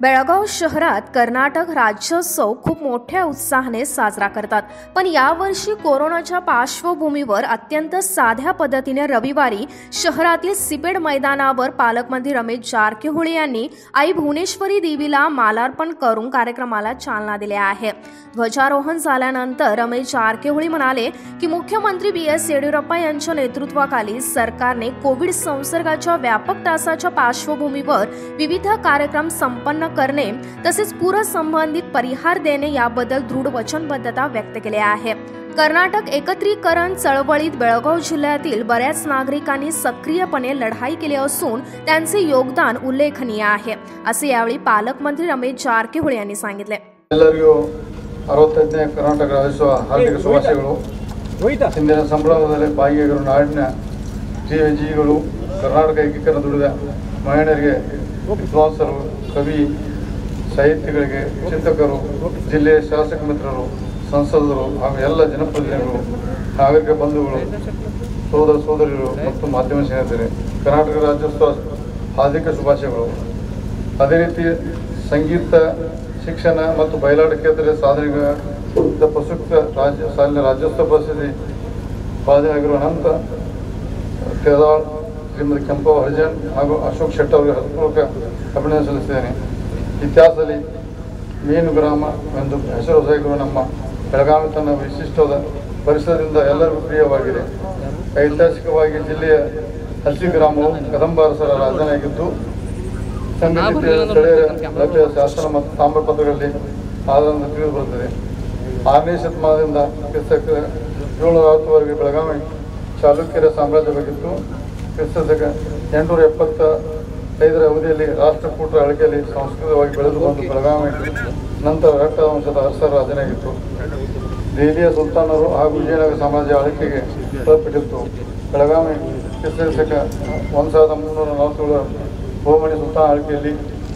बेळगाव शहरात कर्नाटक राज्योत्सव खूप मोठ्या उत्साहाने साजरा करतात पण यावर्षी कोरोनाच्या पार्श्वभूमीवर अत्यंत साध्या पद्धतीने रविवारी शहरातील सिपेड मैदानावर पालकमंत्री रमेश जारकीहोळी यांनी आई भुवनेश्वरी देवीला मालार्पण करून कार्यक्रमाला चालना दिली आहे ध्वजारोहण झाल्यानंतर रमेश जारकीहोळी म्हणाले की मुख्यमंत्री बी एस येडियुरप्पा यांच्या नेतृत्वाखाली सरकारने कोविड संसर्गाच्या व्यापक त्रासाच्या पार्श्वभूमीवर विविध कार्यक्रम संपन्न करणे तसेच पूर संबंधित परिहार देणे याबद्दल दृढ वचनबद्धता व्यक्त केली आहे कर्नाटक एकत्रीकरण चळवळीत बेळगाव जिल्ह्यातील बऱ्याच नागरिकांनी सक्रियपणे लढाई केली असून त्यांचे योगदान उल्लेखनीय आहे असे यावेळी पालकमंत्री रमेश जारकीहोळी यांनी सांगितले ಎಲ್ಲರಿಗೂ ಅರವತ್ತೈದನೇ ಕರ್ನಾಟಕ ರಾಜ್ಯೋತ್ಸವ ಹಾರ್ದಿಕ ಶುಭಾಶಯಗಳು ಇಂದಿನ ಸಂಭ್ರಮದಲ್ಲಿ ಭಾಗಿಯಾಗಿರುವ ನಾಡಿನ ಹಿರಿಯ ಜೀವಿಗಳು ಕರ್ನಾಟಕ ಏಕೀಕರಣ ದುಡಿದ ಮಹಿಳೆಯರಿಗೆ ವಿದ್ವಾಂಸರು ಕವಿ ಸಾಹಿತ್ಯಗಳಿಗೆ ಚಿಂತಕರು ಜಿಲ್ಲೆಯ ಶಾಸಕ ಮಿತ್ರರು ಸಂಸದರು ಹಾಗೂ ಎಲ್ಲ ಜನಪ್ರತಿನಿಧಿಗಳು ನಾಗರಿಕ ಬಂಧುಗಳು ಸೋದರ ಸೋದರಿಯರು ಮತ್ತು ಮಾಧ್ಯಮ ಸ್ನೇಹಿತರೆ ಕರ್ನಾಟಕ ರಾಜ್ಯೋತ್ಸವ ಹಾರ್ದಿಕ ಶುಭಾಶಯಗಳು ಅದೇ ರೀತಿ ಸಂಗೀತ ಶಿಕ್ಷಣ ಮತ್ತು ಬಯಲಾಟ ಕ್ಷೇತ್ರದ ಸಾಧನೆಗೆ ಪ್ರಸಕ್ತ ರಾಜ್ಯ ಸಾಲಿನ ರಾಜ್ಯೋತ್ಸವ ಪ್ರಶಸ್ತಿ ಬಾಧೆಯಾಗಿರುವ ಅನಂತ ಕೇದಾಳ್ ಶ್ರೀಮತಿ ಕೆಂಪವ ಹರಿಜನ್ ಹಾಗೂ ಅಶೋಕ್ ಶೆಟ್ಟಿ ಅವರಿಗೆ ಹೃತ್ಪೂರ್ವಕ ಅಭಿನಂದನೆ ಸಲ್ಲಿಸಿದ್ದೇನೆ ಇತಿಹಾಸದಲ್ಲಿ ಮೀನು ಗ್ರಾಮ ಎಂದು ಹೆಸರು ಹೊಸಗಿರುವ ನಮ್ಮ ಬೆಳಗಾವಿ ತನ್ನ ವಿಶಿಷ್ಟವಾದ ಪರಿಸರದಿಂದ ಎಲ್ಲರಿಗೂ ಪ್ರಿಯವಾಗಿದೆ ಐತಿಹಾಸಿಕವಾಗಿ ಜಿಲ್ಲೆಯ ಹಸಿ ಗ್ರಾಮವು ಕದಂಬರಸರ ರಾಜಧಾನಿಯಾಗಿದ್ದು ಸಂಘಟಿತ ಸ್ಥಳೀಯರ ಲಭ್ಯ ಶಾಸನ ಮತ್ತು ತಾಮ್ರಪತ್ರಗಳಲ್ಲಿ ಆಧಾರದಿಂದ ತಿಳಿದು ಬರುತ್ತದೆ ಆರನೇ ಶತಮಾನದಿಂದ ಕ್ರಿಸ್ತಕ ಏಳ್ನೂರ ಅರವತ್ತುವರೆಗೆ ಬೆಳಗಾವಿ ಚಾಲುಕ್ಯರ ಸಾಮ್ರಾಜ್ಯವಾಗಿತ್ತು ಕ್ರಿಸ್ತಕ ಎಂಟುನೂರ ಎಪ್ಪತ್ತ ಐದರ ಅವಧಿಯಲ್ಲಿ ರಾಷ್ಟ್ರಕೂಟರ ಅಳಿಕೆಯಲ್ಲಿ ಸಂಸ್ಕೃತವಾಗಿ ಬೆಳೆದು ಬಂದು ಬೆಳಗಾವಿ ನಂತರ ರಟ್ಟ ವಂಶದ ಅರಸರ ರಾಜನಾಗಿತ್ತು ದೆಹಲಿಯ ಸುಲ್ತಾನರು ಹಾಗೂ ವಿಜಯನಗರ ಸಾಮ್ರಾಜ್ಯ ಆಳ್ವಿಕೆಗೆ ಒಳಪಟ್ಟಿತ್ತು ಬೆಳಗಾವಿ ಕ್ರಿಸ್ತಕ ಒಂದು ಸಾವಿರದ ಮುನ್ನೂರ ನಲವತ್ತೇಳು ಬಹುಮಣಿ ಸುಲ್ತಾನ ಆಳ್ವಿಕೆಯಲ್ಲಿ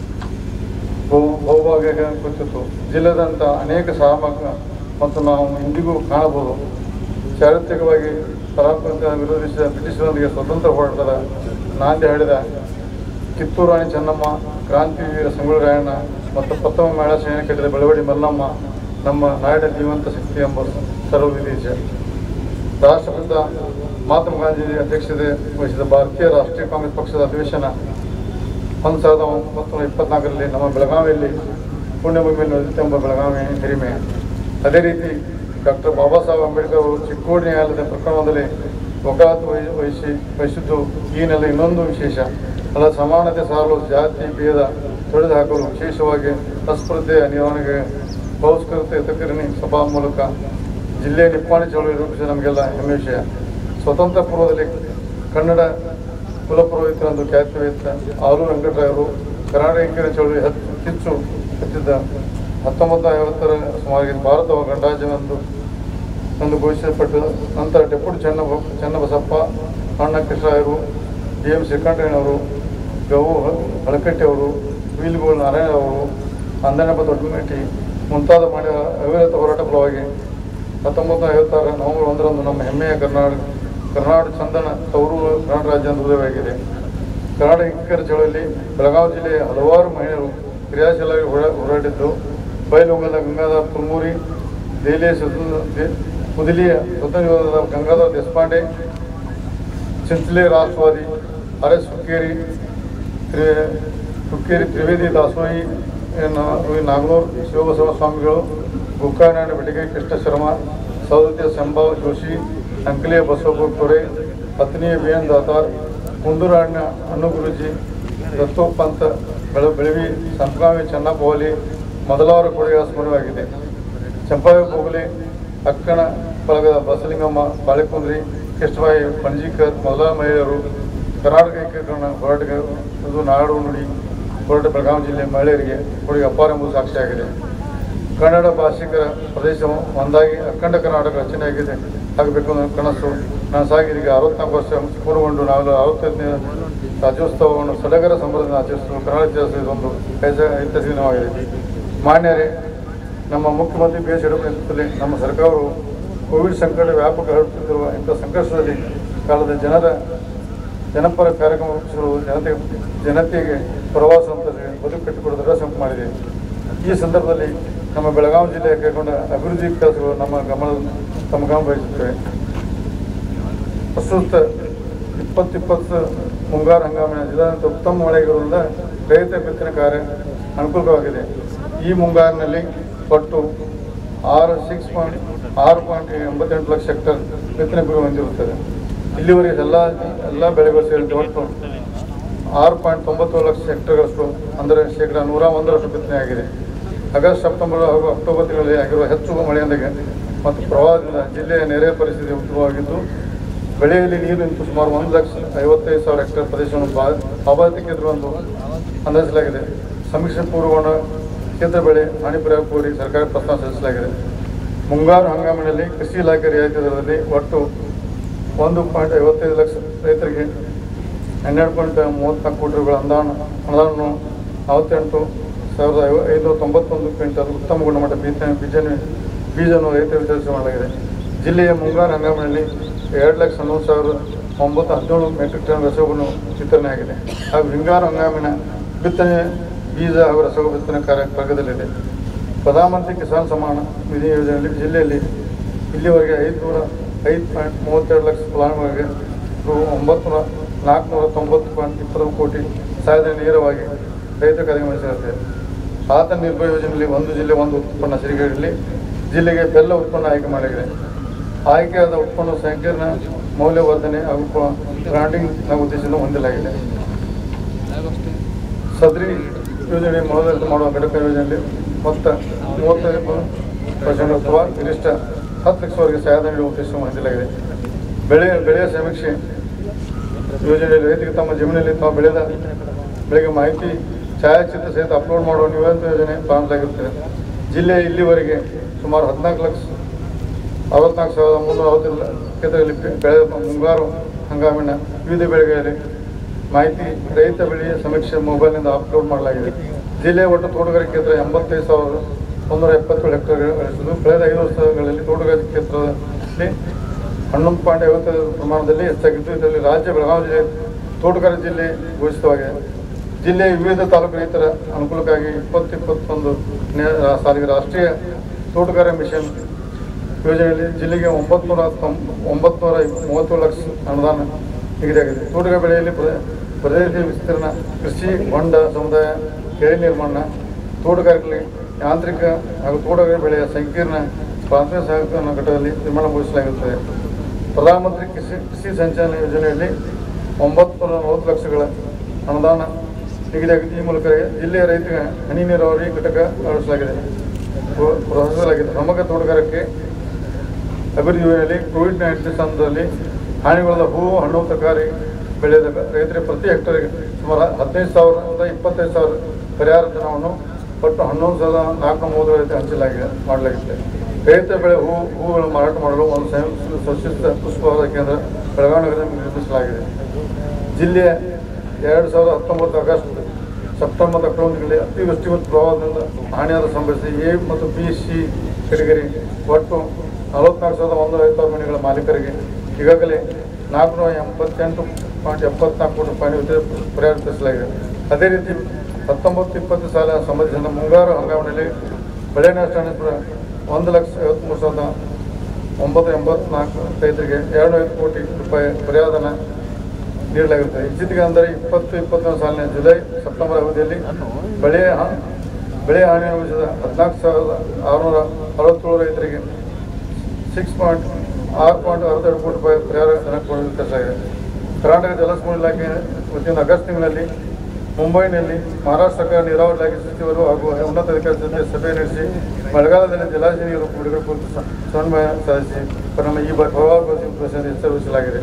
ಬಹು ಬಹುಭಾಗ ಕೂತಿತ್ತು ಜಿಲ್ಲೆದಂಥ ಅನೇಕ ಸಾಮಕ ಮತ್ತು ನಾವು ಇಂದಿಗೂ ಕಾಣಬಹುದು ಚಾರಿತ್ರಿಕವಾಗಿ ಪರಾಕ್ರಮತೆ ವಿರೋಧಿಸಿದ ಬ್ರಿಟಿಷರೊಂದಿಗೆ ಸ್ವತಂತ್ರ ಹೋರಾಟದ ನಾಂದಿ ಹಾಡಿದ ಕಿತ್ತೂರು ರಾಣಿ ಚೆನ್ನಮ್ಮ ಕ್ರಾಂತಿವೀರ ಸಂಗೊಳ್ಳಿ ರಾಯಣ್ಣ ಮತ್ತು ಪ್ರಥಮ ಮಹಿಳಾ ಸೇನೆ ಕಟ್ಟಿದ ಬೆಳವಡಿ ಮಲ್ಲಮ್ಮ ನಮ್ಮ ನಾಡಿನ ಜೀವಂತ ಶಕ್ತಿ ಎಂಬ ಸರ್ವ ವಿದೇಶ ರಾಷ್ಟ್ರಪಿತ ಮಹಾತ್ಮ ಗಾಂಧೀಜಿ ಅಧ್ಯಕ್ಷತೆ ವಹಿಸಿದ ಭಾರತೀಯ ರಾಷ್ಟ್ರೀಯ ಕಾಂಗ್ರೆಸ್ ಪಕ್ಷದ ಅಧಿವೇಶನ ಒಂದು ಸಾವಿರದ ಒಂಬತ್ತು ನೂರ ಇಪ್ಪತ್ನಾಲ್ಕರಲ್ಲಿ ನಮ್ಮ ಬೆಳಗಾವಿಯಲ್ಲಿ ಪುಣ್ಯಭೂಮಿಯಲ್ಲಿ ನಡೆದಿತ್ತು ಎಂಬ ಬೆಳಗಾವಿ ಹಿರಿಮೆ ಅದೇ ರೀತಿ ಡಾಕ್ಟರ್ ಬಾಬಾ ಸಾಹೇಬ್ ಅಂಬೇಡ್ಕರ್ ಅವರು ಚಿಕ್ಕೋಡಿ ನ್ಯಾಯಾಲಯದ ಪ್ರಕರಣದಲ್ಲಿ ವಕಾಲತ್ತು ವಹಿ ವಹಿಸಿ ವಹಿಸಿದ್ದು ಈ ನೆಲೆ ಇನ್ನೊಂದು ವಿಶೇಷ ಅಲ್ಲ ಸಮಾನತೆ ಸಾರಲು ಜಾತಿ ಭೇದ ತೊಡೆದು ಹಾಕಲು ವಿಶೇಷವಾಗಿ ಅಸ್ಪೃಶ್ಯತೆಯ ನಿವಾರಣೆಗೆ ಬಹುಸ್ಕೃತ ಹಿತಕರಣಿ ಸಭಾ ಮೂಲಕ ಜಿಲ್ಲೆಯ ನಿಪ್ಪಾಣಿ ಚಳವಳಿ ರೂಪಿಸಿದ ನಮಗೆಲ್ಲ ಹೆಮ್ಮೆ ವಿಷಯ ಸ್ವತಂತ್ರ ಪೂರ್ವದಲ್ಲಿ ಕನ್ನಡ ಕುಲಪುರೋಹಿತರೆಂದು ಖ್ಯಾತಿವೇತ್ತ ಆರು ವೆಂಕಟರಾಯರು ಕರ್ನಾಟಕ ಏಕೀಕರಣ ಚಳವಳಿ ಹತ್ ಕಿಚ್ಚು ಹತ್ತಿದ್ದ ಹತ್ತೊಂಬತ್ತು ಐವತ್ತರ ಸುಮಾರಿಗೆ ಭಾರತ ಗಣರಾಜ್ಯವೆಂದು ಎಂದು ಘೋಷಿಸಲ್ಪಟ್ಟು ನಂತರ ಡೆಪ್ಯೂಟಿ ಚೆನ್ನ ಚೆನ್ನಬಸಪ್ಪ ಅಣ್ಣ ಕೃಷ್ಣರಾಯರು ಡಿ ಎಂ ಶ್ರೀಕಂಠಯ್ಯನವರು ಗವು ಹಳಕಟ್ಟಿ ಅವರು ವೀಲ್ಗೋಳ್ ನಾರಾಯಣ ಅವರು ಅಂದನಪ್ಪ ದೊಡ್ಡಮೇಟಿ ಮುಂತಾದ ಮಾಡಿದ ಅವಿರತ ಹೋರಾಟ ಫಲವಾಗಿ ಹತ್ತೊಂಬತ್ತು ನೂರ ಐವತ್ತಾರ ನವೆಂಬರ್ ಒಂದರಂದು ನಮ್ಮ ಹೆಮ್ಮೆಯ ಕರ್ನಾಟಕ ಕರ್ನಾಟಕ ಚಂದನ ತವರು ಕರ್ನಾಟಕ ರಾಜ್ಯ ಎಂದು ಉದಯವಾಗಿದೆ ಕರ್ನಾಟಕ ಏಕೀಕರಣ ಚಳವಳಿಯಲ್ಲಿ ಬೆಳಗಾವಿ ಜಿಲ್ಲೆಯ ಹಲವಾರು ಮಹಿಳೆಯರು ಕ್ರಿಯಾಶೀಲವಾಗಿ ಹೋರಾ ಹೋರಾಡಿದ್ದು ಬಯಲುಗದ ಗಂಗಾಧರ ತುರ್ಮೂರಿ ದೆಹಲಿಯ ಸ್ವತಂತ್ರ ದೆ- ಕುದಿಲಿಯ ಸ್ವತಂತ್ರ ಯೋಧದ ಗಂಗಾಧರ ದೇಶಪಾಂಡೆ ಚಿಂಚಲೆ ರಾಷ್ಟ್ರವಾದಿ ಆರ್ ಎಸ್ ಹುಕ್ಕೇರಿ ತ್ರಿ ಹುಕ್ಕೇರಿ ತ್ರಿವೇದಿ ದಾಸೋಹಿ ನ- ನಾಗನೂರು ಶಿವಬಸವ ಸ್ವಾಮಿಗಳು ಗುಕ್ಕಾನಾಡ ಬೆಟಗೆ ಕೃಷ್ಣ ಶರ್ಮಾ ಸೌದತ್ತಿಯ ಸಂಭಾವ್ ಜೋಶಿ ಅಂಕಲಿಯ ಬಸವ ತೊರೆ ಪತ್ನಿಯ ಬಿ ಎನ್ ದಾತಾರ್ ಕುಂದೂರಾಣ್ಯ ಅನ್ನು ಗುರುಜಿ ದತ್ತೋಪ್ ಪಂತ ಬೆಳ ಬೆಳವಿ ಸಂಪಗಾವಿ ಚೆನ್ನಪ್ಪವಲಿ ಮೊದಲಾವರ ಕೊಡುಗೆ ಸ್ಮರಣವಾಗಿದೆ ಚಂಪಾವಿ ಬೋಗಲೆ ಅಕ್ಕಣ ಬಳಗದ ಬಸಲಿಂಗಮ್ಮ ಬಾಳೆಕುಂದ್ರಿ ಕೃಷ್ಣಬಾಯಿ ಪಣಜೀಕರ್ ಮೊದಲ ಮಹಿಳೆಯರು ಕರ್ನಾಟಕ ಏಕೀಕರಣ ಹೋರಾಟಗಾರರು ಇದು ನಾಡು ನುಡಿ ಹೋರಾಟ ಬೆಳಗಾವಿ ಜಿಲ್ಲೆ ಮಹಿಳೆಯರಿಗೆ ಕೊಡುಗೆ ಅಪಾರ ಎಂಬುದು ಸಾಕ್ಷಿಯಾಗಿದೆ ಕನ್ನಡ ಭಾಷಿಕರ ಪ್ರದೇಶವು ಒಂದಾಗಿ ಅಖಂಡ ಕರ್ನಾಟಕ ರಚನೆಯಾಗಿದೆ ಆಗಬೇಕು ಅನ್ನೋ ಕನಸು ನನಸಾಗಿ ಇದಕ್ಕೆ ಅರವತ್ನಾಲ್ಕು ವರ್ಷ ಪೂರ್ಣಗೊಂಡು ನಾವೆಲ್ಲ ಅರವತ್ತೈದನೇ ರಾಜ್ಯೋತ್ಸವವನ್ನು ಸಡಗರ ಸಂಭ್ರಮದಿಂದ ಆಚರಿಸಲು ಕನ್ನಡ ಇತಿಹಾಸ ಇದೊಂದು ಐಸ- ಐತಿಹಾಸಿಕ ದಿನವಾಗಿದೆ ಮಾನ್ಯರೇ ನಮ್ಮ ಮುಖ್ಯಮಂತ್ರಿ ಬಿ ಎಸ್ ಯಡಿಯೂರಪ್ಪ ನೇತೃತ್ವದಲ್ಲಿ ನಮ್ಮ ಸರ್ಕಾರವು ಕೋವಿಡ್ ಸಂಕಟ ವ್ಯಾಪಕ ಹರಡುತ್ತಿರುವ ಇಂಥ ಸಂಕಷ್ಟದಲ್ಲಿ ಕಾಲದ ಜನರ ಜನಪರ ಕಾರ್ಯಕ್ರಮ ರೂಪಿಸಲು ಜನತೆ ಜನತೆಗೆ ಪ್ರವಾಸ ಅಂತ ಬದುಕು ಕಟ್ಟಿಕೊಡೋದರ ಸಂಪ ಮಾಡಿದೆ ಈ ಸಂದರ್ಭದಲ್ಲಿ ನಮ್ಮ ಬೆಳಗಾವಿ ಜಿಲ್ಲೆಯ ಕೈಗೊಂಡ ಅಭಿವೃದ್ಧಿ ಕೆಲಸಗಳು ನಮ್ಮ ಗಮನ ತಮ್ಮ ಗಮನ ವಹಿಸುತ್ತವೆ ಪ್ರಸ್ತುತ ಇಪ್ಪತ್ತಿಪ್ಪತ್ತು ಮುಂಗಾರು ಹಂಗಾಮಿನ ಜಿಲ್ಲಾದ್ಯಂತ ಉತ್ತಮ ಮಳೆಗಿರುವುದರಿಂದ ರೈತ ಬಿತ್ತನೆ ಕಾರ್ಯ ಅನುಕೂಲವಾಗಿದೆ ಈ ಮುಂಗಾರಿನಲ್ಲಿ ಒಟ್ಟು ಆರು ಸಿಕ್ಸ್ ಪಾಯಿಂಟ್ ಆರು ಪಾಯಿಂಟ್ ಎಂಬತ್ತೆಂಟು ಲಕ್ಷ ಹೆಕ್ಟರ್ ಬಿತ್ತನೆ ಗುರಿ ಹೊಂದಿರುತ್ತದೆ ಇಲ್ಲಿವರೆಗೆ ಎಲ್ಲ ಎಲ್ಲ ಬೆಳೆಗಳು ಸೇರಿದಂತೆ ಒಟ್ಟು ಆರು ಪಾಯಿಂಟ್ ತೊಂಬತ್ತು ಲಕ್ಷ ಹೆಕ್ಟರ್ಗಳಷ್ಟು ಅಂದರೆ ಶೇಕಡ ನೂರ ಒಂದರಷ್ಟು ಬಿತ್ತನೆ ಆಗಿದೆ ಆಗಸ್ಟ್ ಸೆಪ್ಟೆಂಬರ್ ಹಾಗೂ ಅಕ್ಟೋಬರ್ ತಿಂಗಳಲ್ಲಿ ಆಗಿರುವ ಹೆಚ್ಚು ಮಳೆಯೊಂದಿಗೆ ಮತ್ತು ಪ್ರವಾಹದಿಂದ ಜಿಲ್ಲೆಯ ನೆರೆ ಪರಿಸ್ಥಿತಿ ಉದ್ಭವವಾಗಿದ್ದು ಬೆಳೆಯಲ್ಲಿ ನೀರು ನಿಂತು ಸುಮಾರು ಒಂದು ಲಕ್ಷ ಐವತ್ತೈದು ಸಾವಿರ ಹೆಕ್ಟೇರ್ ಪ್ರದೇಶವನ್ನು ಬಾ ಅಬಾಧಿತ ಎಂದು ಅಂದಾಜಿಸಲಾಗಿದೆ ಸಮೀಕ್ಷೆ ಪೂರ್ವಗೊಂಡ ಕ್ಷೇತ್ರ ಬೆಳೆ ಹಾನಿ ಪರಿಹಾರ ಕೋರಿ ಸರ್ಕಾರ ಪ್ರಸ್ತಾವ ಸಲ್ಲಿಸಲಾಗಿದೆ ಮುಂಗಾರು ಹಂಗಾಮಿನಲ್ಲಿ ಕೃಷಿ ಇಲಾಖೆ ರಿಯಾಯಿತಿ ದರದಲ್ಲಿ ಒಟ್ಟು ಒಂದು ಪಾಯಿಂಟ್ ಐವತ್ತೈದು ಲಕ್ಷ ರೈತರಿಗೆ ಹನ್ನೆರಡು ಪಾಯಿಂಟ್ ಮೂವತ್ತ್ನಾಲ್ಕು ಕೋಟಿ ರೂಪಾಯಿ ಅನುದಾನ ಅನುದಾನವನ್ನು ನಲವತ್ತೆಂಟು ಸಾವಿರದ ಐವ ಐನೂರ ತೊಂಬತ್ತೊಂದು ಕ್ವಿಂಟಲ್ ಉತ್ತಮ ಗುಣಮಟ್ಟ ಬೀಜ ಬೀಜನ ಬೀಜವನ್ನು ರೈತರಿಗೆ ವಿತರಿಸಿ ಮಾಡಲಾಗಿದೆ ಜಿಲ್ಲೆಯ ಮುಂಗಾರು ಹಂಗಾಮಿನಲ್ಲಿ ಎರಡು ಲಕ್ಷ ಹನ್ನೊಂದು ಸಾವಿರ ಒಂಬತ್ತು ಹದಿನೇಳು ಮೆಟ್ರಿಕ್ ಟನ್ ರಸಗೊಬ್ಬರವನ್ನು ವಿತರಣೆ ಆಗಿದೆ ಹಾಗೂ ಹಿಂಗಾರು ಹಂಗಾಮಿನ ಬಿತ್ತನೆ ಬೀಜ ಹಾಗೂ ರಸಗೊಬ್ಬರ ಬಿತ್ತನೆ ಕಾರ್ಯ ಪ್ರಗತಿಯಲ್ಲಿದೆ ಪ್ರಧಾನಮಂತ್ರಿ ಕಿಸಾನ್ ಸಮ್ಮಾನ ನಿಧಿ ಯೋಜನೆಯಲ್ಲಿ ಜಿಲ್ಲೆಯಲ್ಲಿ ಇಲ್ಲಿವರೆಗೆ ಐದುನೂರ ಐದು ಪಾಯಿಂಟ್ ಮೂವತ್ತೆರಡು ಲಕ್ಷ ಫಲಾನುಭವಿಗೆ ರು ಒಂಬತ್ತು ನೂರ ನಾಲ್ಕುನೂರ ತೊಂಬತ್ತು ಪಾಯಿಂಟ್ ಇಪ್ಪತ್ತು ಕೋಟಿ ಸಹಾಯಧನ ನೇರವಾಗಿ ರೈತ ಖಾತೆಗೆ ಮಾಡಿಸಿರುತ್ತೆ ಆತ ನಿರ್ಭಯ ಯೋಜನೆಯಲ್ಲಿ ಒಂದು ಜಿಲ್ಲೆ ಒಂದು ಉತ್ಪನ್ನ ಸಿರಿಗೇಡಲ್ಲಿ ಜಿಲ್ಲೆಗೆ ಬೆಲ್ಲ ಉತ್ಪನ್ನ ಆಯ್ಕೆ ಮಾಡಲಾಗಿದೆ ಆಯ್ಕೆಯಾದ ಉತ್ಪನ್ನ ಸಂಕೀರ್ಣ ಮೌಲ್ಯವರ್ಧನೆ ಹಾಗೂ ಬ್ರಾಂಡಿಂಗ್ನ ಉದ್ದೇಶದಿಂದ ಹೊಂದಲಾಗಿದೆ ಸದ್ರಿ ಯೋಜನೆ ಮೌಲ್ಯದ ಮಾಡುವ ಘಟಕ ಯೋಜನೆಯಲ್ಲಿ ಮೊತ್ತ ಮೂವತ್ತೈದು ಪರ್ಸೆಂಟ್ ಅಥವಾ ಗರಿಷ್ಠ ಹತ್ತು ಲಕ್ಷವರೆಗೆ ಸಹಾಯಧನ ನೀಡುವ ಉದ್ದೇಶ ಹೊಂದಲಾಗಿದೆ ಬೆಳೆ ಬೆಳೆಯ ಸಮೀಕ್ಷೆ ಯೋಜನೆಯಲ್ಲಿ ರೈತರಿಗೆ ತಮ್ಮ ಜಮೀನಲ್ಲಿ ತಾವು ಬೆಳೆದ ಬೆಳೆಗೆ ಮಾಹಿತಿ ಛಾಯಾಚಿತ್ರ ಸಹಿತ ಅಪ್ಲೋಡ್ ಮಾಡುವ ನಿವೇದನ ಯೋಜನೆ ಪ್ರಾರಂಭವಾಗಿರುತ್ತದೆ ಜಿಲ್ಲೆಯ ಇಲ್ಲಿವರೆಗೆ ಸುಮಾರು ಹದಿನಾಲ್ಕು ಲಕ್ಷ ಅರವತ್ನಾಲ್ಕು ಸಾವಿರದ ಮುನ್ನೂರ ಅರವತ್ತೆಲ್ಲ ಕ್ಷೇತ್ರದಲ್ಲಿ ಬೆ- ಬೆಳೆದ ಮುಂಗಾರು ಹಂಗಾಮಿನ ವಿವಿಧ ಬೆಳೆಗಳಲ್ಲಿ ಮಾಹಿತಿ ರೈತ ಬೆಳೆಯ ಸಮೀಕ್ಷೆ ಮೊಬೈಲ್ನಿಂದ ಅಪ್ಲೋಡ್ ಮಾಡಲಾಗಿದೆ ಜಿಲ್ಲೆಯ ಒಟ್ಟು ತೋಟಗಾರಿಕೆ ಕ್ಷೇತ್ರ ಎಂಬತ್ತೈದು ಸಾವಿರದ ಒಂದೂರ ಎಪ್ಪತ್ತೇಳು ಹೆಕ್ಟೇರ್ ಬೆಳೆಸಿದ್ದು ಕಳೆದ ಐದು ವರ್ಷಗಳಲ್ಲಿ ತೋಟಗಾರಿಕೆ ಕ್ಷೇತ್ರದಲ್ಲಿ ಹನ್ನೊಂದು ಪಾಯಿಂಟ್ ಐವತ್ತೈದು ಪ್ರಮಾಣದಲ್ಲಿ ಹೆಚ್ಚಾಗಿದ್ದು ಇದರಲ್ಲಿ ರಾಜ್ಯ ಬೆಳಗಾವಿ ಜಿಲ್ಲೆ ತೋಟಗಾರಿಕೆ ಜಿಲ್ಲೆ ಘೋಷಿತವಾಗಿದೆ ಜಿಲ್ಲೆಯ ವಿವಿಧ ತಾಲೂಕು ರೈತರ ಅನುಕೂಲಕ್ಕಾಗಿ ಇಪ್ಪತ್ತು ಇಪ್ಪತ್ತೊಂದು ನೇ- ಸಾಲಿಗೆ ರಾಷ್ಟ್ರೀಯ ತೋಟಗಾರಿಕೆ ಮಿಷನ್ ಯೋಜನೆಯಲ್ಲಿ ಜಿಲ್ಲೆಗೆ ಒಂಬತ್ತು ನೂರ ತೊಂಬ ಒಂಬತ್ತು ನೂರ ಮೂವತ್ತೇಳು ಲಕ್ಷ ಅನುದಾನ ನಿಗದಿಯಾಗಿದೆ ತೋಟಗಾರಿಕೆ ಬೆಳೆಯಲ್ಲಿ ಪ್ರ- ಪ್ರದೇಶ ವಿಸ್ತೀರ್ಣ ಕೃಷಿ ಹೊಂಡ ಸಮುದಾಯ ಕೆರೆ ನಿರ್ಮಾಣ ತೋಟಗಾರಿಕೆ ಯಾಂತ್ರಿಕ ಹಾಗೂ ತೋಟಗಾರಿಕೆ ಬೆಳೆಯ ಸಂಕೀರ್ಣ ಪ್ರಾಥಮಿಕ ಸಹಕಾರ ಘಟಕದಲ್ಲಿ ನಿರ್ಮಾಣಗೊಳಿಸಲಾಗುತ್ತದೆ ಪ್ರಧಾನಮಂತ್ರಿ ಕೃಷಿ ಕೃಷಿ ಸಂಚಾಲನ ಯೋಜನೆಯಲ್ಲಿ ಒಂಬತ್ತು ನೂರ ನಲವತ್ತು ಲಕ್ಷಗಳ ಅನುದಾನ ನಿಗದಿಯಾಗಿದೆ ಈ ಮೂಲಕ ಜಿಲ್ಲೆಯ ರೈತರಿಗೆ ಹನಿ ನೀರಾವರಿ ಘಟಕ ಅಳವಡಿಸಲಾಗಿದೆ ಪ್ರೋ- ಪ್ರೋತ್ಸಾಹಿಸಲಾಗಿದೆ ಪ್ರಮುಖ ತೋಟಗಾರಿಕೆ ಅಭಿವೃದ್ಧಿ ಯೋಜನೆಯಲ್ಲಿ ಕೋವಿಡ್ ನೈನ್ಟೀನ್ ಸಂದರ್ಭದಲ್ಲಿ ಹಾನಿಗೊಳದ ಹೂವು ಹಣ್ಣು ತರಕಾರಿ ಬೆಳೆದ ರೈತರಿಗೆ ಪ್ರತಿ ಹೆಕ್ಟರ್ಗೆ ಸುಮಾರು ಹದಿನೈದು ಸಾವಿರದಿಂದ ಇಪ್ಪತ್ತೈದು ಸಾವಿರ ಪರಿಹಾರ ಧನವನ್ನು ಒಟ್ಟು ಹನ್ನೊಂದು ಸಾವಿರದ ನಾಲ್ಕುನೂರ ಮೂವತ್ತು ರೈತ ಹಂಚಲಾಗಿದೆ ಮಾಡಲಾಗಿದೆ ರೈತ ಬೆಳೆ ಹೂ ಹೂಗಳನ್ನು ಮಾರಾಟ ಮಾಡಲು ಒಂದು ಸಂಯುಕ್ತ ಸ್ವಚ್ಛತ ಪುಷ್ಪಹಾರ ಕೇಂದ್ರ ಬೆಳಗಾವಿ ನಗರದಲ್ಲಿ ನಿರ್ಮಿಸಲಾಗಿದೆ ಜಿಲ್ಲೆಯ ಎರಡು ಸಾವಿರದ ಹತ್ತೊಂಬತ್ತು ಆಗಸ್ಟ್ ಸೆಪ್ಟೆಂಬರ್ ಅಕ್ಟೋಬರ್ಗಳಲ್ಲಿ ಅತಿವೃಷ್ಟಿ ಮತ್ತು ಪ್ರವಾಹದಿಂದ ಹಾನಿಯಾದ ಸಂಭವಿಸಿ ಎ ಮತ್ತು ಬಿ ಸಿ ಕೆಟಗರಿ ಒಟ್ಟು ನಲವತ್ನಾಲ್ಕು ಸಾವಿರದ ಒಂದು ಐವತ್ತಾರು ಮನೆಗಳ ಮಾಲೀಕರಿಗೆ ಈಗಾಗಲೇ ನಾಲ್ಕುನೂರ ಎಂಬತ್ತೆಂಟು ಪಾಯಿಂಟ್ ಎಪ್ಪತ್ನಾಲ್ಕು ಕೋಟಿ ರೂಪಾಯಿ ವಿತರಿಸ- ಪರಿಹಾರ ವಿತರಿಸಲಾಗಿದೆ ಅದೇ ರೀತಿ ಹತ್ತೊಂಬತ್ತು ಇಪ್ಪತ್ತು ಸಾಲ ಸಂಬಂಧಿಸಿದ ಮುಂಗಾರು ಹಂಗಾಮಿನಲ್ಲಿ ಬೆಳೆ ನಷ್ಟ ಅನಂತರ ಒಂದು ಲಕ್ಷ ಐವತ್ತ್ಮೂರು ಸಾವಿರದ ಒಂಬತ್ತು ಎಂಬತ್ನಾಲ್ಕು ರೈತರಿಗೆ ಎರಡು ಐದು ಕೋಟಿ ರೂಪಾಯಿ ಪರಿಹಾರಧನ ನೀಡಲಾಗಿರುತ್ತದೆ ಇತ್ತೀಚೆಗೆ ಅಂದರೆ ಇಪ್ಪತ್ತು ಇಪ್ಪತ್ತೊಂದು ಸಾಲಿನ ಜುಲೈ ಸೆಪ್ಟೆಂಬರ್ ಅವಧಿಯಲ್ಲಿ ಬೆಳೆಯ ಹಾ- ಬೆಳೆ ಹಾನಿ ಅನುಭವಿಸಿದ ಹದಿನಾಲ್ಕು ಸಾವಿರದ ಆರುನೂರ ಅರವತ್ತೇಳು ರೈತರಿಗೆ ಸಿಕ್ಸ್ ಪಾಯಿಂಟ್ ಆರು ಪಾಯಿಂಟ್ ಅರವತ್ತೆರಡು ಕೋಟಿ ರೂಪಾಯಿ ಪರಿಹಾರ ಧನ ಕೊಡಲು ವಿತರಿಸಲಾಗಿದೆ ಕರ್ನಾಟಕ ಜಲಸಂಪನ್ಮೂಲ ಇಲಾಖೆ ವತಿಯಿಂದ ಆಗಸ್ಟ್ ತಿಂಗಳಲ್ಲಿ ಮುಂಬೈನಲ್ಲಿ ಮಹಾರಾಷ್ಟ್ರ ಸರ್ಕಾರ ನೀರಾವರಿ ಇಲಾಖೆ ಸಚಿವರು ಹಾಗೂ ಉನ್ನತ ಅಧಿಕಾರಿ ಜೊತೆ ಸಭೆ ನಡೆಸಿ ಮಳೆಗಾಲದಲ್ಲಿ ಜಲಾಶಯ ನೀರು ಬಿಡುಗಡೆ ಕುರಿತು ಸ- ಸಮನ್ವಯ ಸಾಧಿಸಿ ಪರಿಣಾಮ ಈ ಬಾರಿ ಪ್ರವಾಹ ಪ್ರದೇಶ ಹೆಸರಿಸಲಾಗಿದೆ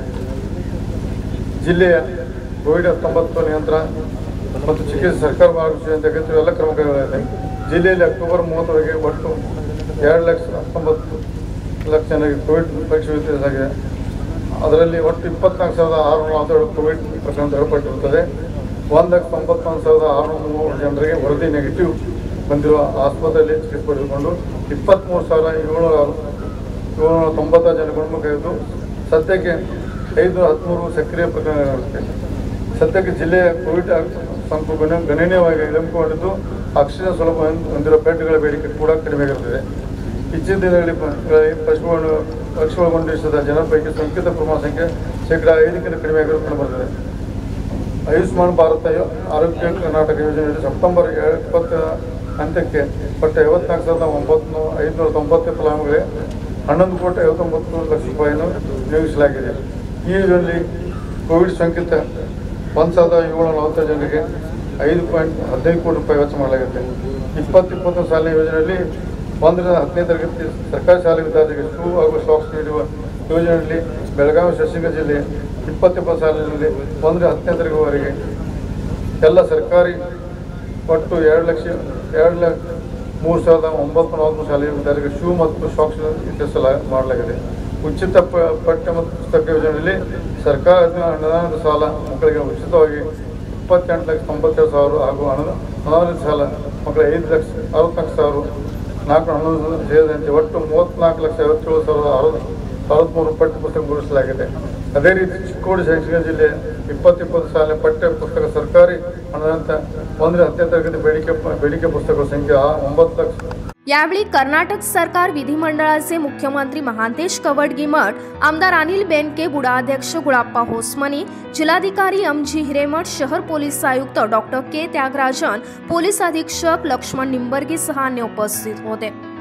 ಜಿಲ್ಲೆಯ ಕೋವಿಡ್ ಹತ್ತೊಂಬತ್ತು ನಿಯಂತ್ರಣ ಮತ್ತು ಚಿಕಿತ್ಸೆ ಸರ್ಕಾರ ಮಾರ್ಗದರ್ಶನದಂತೆ ಅಗತ್ಯ ಎಲ್ಲ ಕ್ರಮ ಕೈಗೊಳ್ಳಲಾಗಿದೆ ಜಿಲ್ಲೆಯಲ್ಲಿ ಅಕ್ಟೋಬರ್ ಮೂವತ್ತರವರೆಗೆ ಒಟ್ಟು ಎರಡು ಲಕ್ಷ ಹತ್ತೊಂಬತ್ತು ಲಕ್ಷ ಜನರಿಗೆ ಕೋವಿಡ್ ಪರೀಕ್ಷೆ ವಿತರಿಸಲಾಗಿದೆ ಅದರಲ್ಲಿ ಒಟ್ಟು ಇಪ್ಪತ್ನಾಲ್ಕು ಸಾವಿರದ ಆರುನೂರ ನಲವತ್ತೆರಡು ಕೋವಿಡ್ ಪ್ರಕರಣ ದೃಢಪಟ್ಟಿರುತ್ತದೆ ಒಂದು ಲಕ್ಷ ತೊಂಬತ್ತೊಂದು ಸಾವಿರದ ಆರುನೂರ ಮೂರು ಜನರಿಗೆ ವರದಿ ನೆಗೆಟಿವ್ ಬಂದಿರುವ ಆಸ್ಪತ್ರೆಯಲ್ಲಿ ಚಿಕಿತ್ಸೆ ಪಡೆದುಕೊಂಡು ಇಪ್ಪತ್ತ್ಮೂರು ಸಾವಿರ ಏಳ್ನೂರ ಏಳ್ನೂರ ತೊಂಬತ್ತಾರು ಜನ ಗುಣಮುಖ ಇದ್ದು ಸದ್ಯಕ್ಕೆ ಐದುನೂರ ಹದಿಮೂರು ಸಕ್ರಿಯ ಪ್ರಕರಣಗಳಿರುತ್ತೆ ಸದ್ಯಕ್ಕೆ ಜಿಲ್ಲೆಯ ಕೋವಿಡ್ ಸೋಂಕು ಗಣ ಗಣನೀಯವಾಗಿ ಇಳಿಮುಖಗೊಂಡಿದ್ದು ಆಕ್ಸಿಜನ್ ಸೌಲಭ್ಯ ಹೊಂದ್- ಹೊಂದಿರುವ ಬೆಡ್ಗಳ ಬೇಡಿಕೆ ಕೂಡ ಕಡಿಮೆಯಾಗಿರುತ್ತದೆ ಇತ್ತೀಚಿನ ದಿನಗಳಲ್ಲಿ ಪ- ಗಳಲ್ಲಿ ಪಶುಗಳನ್ನು ಪಕ್ಷಿಗಳೊಳಗೊಂಡಿಸಿದ ಜನರ ಪೈಕಿ ಸೋಂಕಿತ ಪ್ರಮಾಣ ಸಂಖ್ಯೆ ಶೇಕಡ ಐದಕ್ಕಿಂತ ಕಡಿಮೆಯಾಗಿರುವುದು ಕಂಡುಬರುತ್ತದೆ ಆಯುಷ್ಮಾನ್ ಭಾರತ ಯೋ- ಆರೋಗ್ಯ ಕರ್ನಾಟಕ ಯೋಜನೆಯಲ್ಲಿ ಸೆಪ್ಟೆಂಬರ್ ಇಪ್ಪತ್ತ ಅಂತ್ಯಕ್ಕೆ ಪಟ್ಟ ಐವತ್ನಾಲ್ಕು ಸಾವಿರದ ಒಂಬತ್ತು ಐದುನೂರ ತೊಂಬತ್ತು ಫಲಾನುಭವಿಗಳಿಗೆ ಹನ್ನೊಂದು ಕೋಟಿ ಐವತ್ತೊಂಬತ್ತು ಲಕ್ಷ ರೂಪಾಯಿಯನ್ನು ನಿಯೋಜಿಸಲಾಗಿದೆ ಈ ಯೋಜನೆಯಲ್ಲಿ ಕೋವಿಡ್ ಸೋಂಕಿತ ಒಂದು ಸಾವಿರದ ಏಳ್ನೂರ ನಲವತ್ತು ಜನರಿಗೆ ಐದು ಪಾಯಿಂಟ್ ಹದಿನೈದು ಕೋಟಿ ರೂಪಾಯಿ ವೆಚ್ಚ ಮಾಡಲಾಗುತ್ತೆ ಇಪ್ಪತ್ತು ಇಪ್ಪತ್ತೊಂದು ಸಾಲಿನ ಯೋಜನೆಯಲ್ಲಿ ಒಂದರಿಂದ ಹತ್ತನೇ ತರಗತಿ ಸರ್ಕಾರಿ ಶಾಲೆ ವಿದ್ಯಾರ್ಥಿಗಳಿಗೆ ಶೂ ಹಾಗೂ ಸಾಕ್ಸ್ ನೀಡುವ ಯೋಜನೆಯಲ್ಲಿ ಬೆಳಗಾವಿ ಶಿವಮೊಗ್ಗ ಜಿಲ್ಲೆ ಇಪ್ಪತ್ತಿಪ್ಪತ್ತು ಸಾಲಿನಲ್ಲಿ ಒಂದರಿಂದ ಹತ್ತನೇ ತರಗತಿವರೆಗೆ ಎಲ್ಲ ಸರ್ಕಾರಿ ಒಟ್ಟು ಎರಡು ಲಕ್ಷ ಎರಡು ಲಕ್ಷ ಮೂರು ಸಾವಿರದ ಒಂಬತ್ತು ನಲವತ್ತು ಶಾಲೆಯ ವಿದ್ಯಾರ್ಥಿಗಳಿಗೆ ಶೂ ಮತ್ತು ಸಾಕ್ಸ್ ವಿತರಿಸಲ ಮಾಡಲಾಗಿದೆ ಉಚಿತ ಪ ಪಠ್ಯ ಮತ್ತು ಪುಸ್ತಕ ಯೋಜನೆಯಲ್ಲಿ ಸರ್ಕಾರ ಅನುದಾನದ ಸಾಲ ಮಕ್ಕಳಿಗೆ ಉಚಿತವಾಗಿ ಇಪ್ಪತ್ತೆಂಟು ಲಕ್ಷ ತೊಂಬತ್ತೆರಡು ಸಾವಿರ ಹಾಗೂ ಅನುದಾನ ಅನುದಾನಿತ ಸಾಲ ಮಕ್ಕಳಿಗೆ ಐದು ಲಕ್ಷ ಅರವತ್ನಾಲ್ಕು ಸಾವಿರ ನಾಲ್ಕು ಹನ್ನೊಂದು ಸೇರಿದಂತೆ ಒಟ್ಟು ಮೂವತ್ತ್ನಾಲ್ಕು ಲಕ್ಷ ಐವತ್ತೇಳು ಸಾವಿರದ ಅರವತ್ತು ಅರವತ್ತ್ಮೂರು ಪಠ್ಯ ಪುಸ್ತಕ ಗುರುತಿಸಲಾಗಿದೆ ಅದೇ ರೀತಿ ಚಿಕ್ಕೋಡಿ ಶೈಕ್ಷಣಿಕ ಜಿಲ್ಲೆ ಇಪ್ಪತ್ತಿಪ್ಪತ್ತು ಸಾಲಿನ ಪಠ್ಯ ಪುಸ್ತಕ ಸರ್ಕಾರಿ ಅನುದಾನಿತ ಒಂದರಿಂದ ಹತ್ತನೇ ತರಗತಿ ಬೇಡಿಕೆ ಬೇಡಿಕೆ ಪುಸ್ತಕಗಳ ಸಂಖ್ಯೆ ಆ ಒಂಬತ್ತು ಲಕ್ಷ यावेळी कर्नाटक सरकार विधिमंडळाचे मुख्यमंत्री महांतेश कवडगिमठ आमदार अनिल बेनके बुडाध्यक्ष गुळाप्पा होसमनी जिल्हाधिकारी एम जी हिरेमठ शहर पोलीस आयुक्त डॉक्टर के त्यागराजन पोलीस अधीक्षक लक्ष्मण निंबर्गी सह अन्य उपस्थित होते